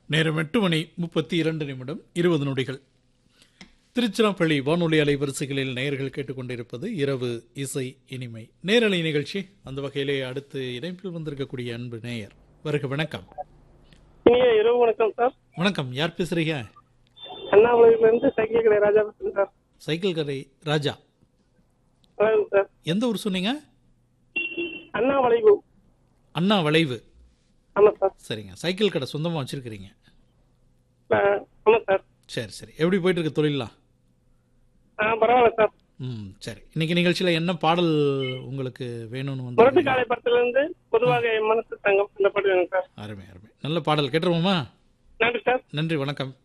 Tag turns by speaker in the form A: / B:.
A: நேரம் எட்டு மணி முப்பத்தி இரண்டு நிமிடம் இருபது நொடிகள் திருச்சிராப்பள்ளி வானொலி அலைவரிசைகளில் நேயர்கள் கேட்டுக்கொண்டிருப்பது இரவு இசை இனிமை நேரலை நிகழ்ச்சி அந்த வகையிலே அடுத்து இணைப்பில் வந்திருக்கக்கூடிய அன்பு நேயர் வருக வணக்கம்
B: இனிய இரவு வணக்கம் சார்
A: வணக்கம் யார் பேசுறீங்க
B: அண்ணாமலையில இருந்து சைக்கிள் கடை ராஜா பேசுறேன் சார்
A: சைக்கிள் கடை ராஜா
B: வணக்கம் சார்
A: எந்த ஊர் சொன்னீங்க
B: அண்ணா வளைவு
A: அண்ணா வளைவு
B: ஆமா சார்
A: சரிங்க சைக்கிள் கடை சொந்தமாக வச்சிருக்கிறீங்க
B: ஆ, ஆமா சார்
A: சரி சரி எப்படி போயிட்டு இருக்கு தொழிலாம்
B: ஆ பரவாயில்ல சார்
A: ம் சரி இன்னைக்கு நிகழ்ச்சியில் என்ன பாடல் உங்களுக்கு வேணும்னு
B: முரட்டு
A: வந்து
B: காலை படத்துல இருந்து பொதுவாக என் மனசு தங்கம் இந்த பாட்டு வேணும் சார்
A: அருமை அருமை நல்ல பாடல் கேட்டுருவோமா
B: நன்றி சார்
A: நன்றி வணக்கம்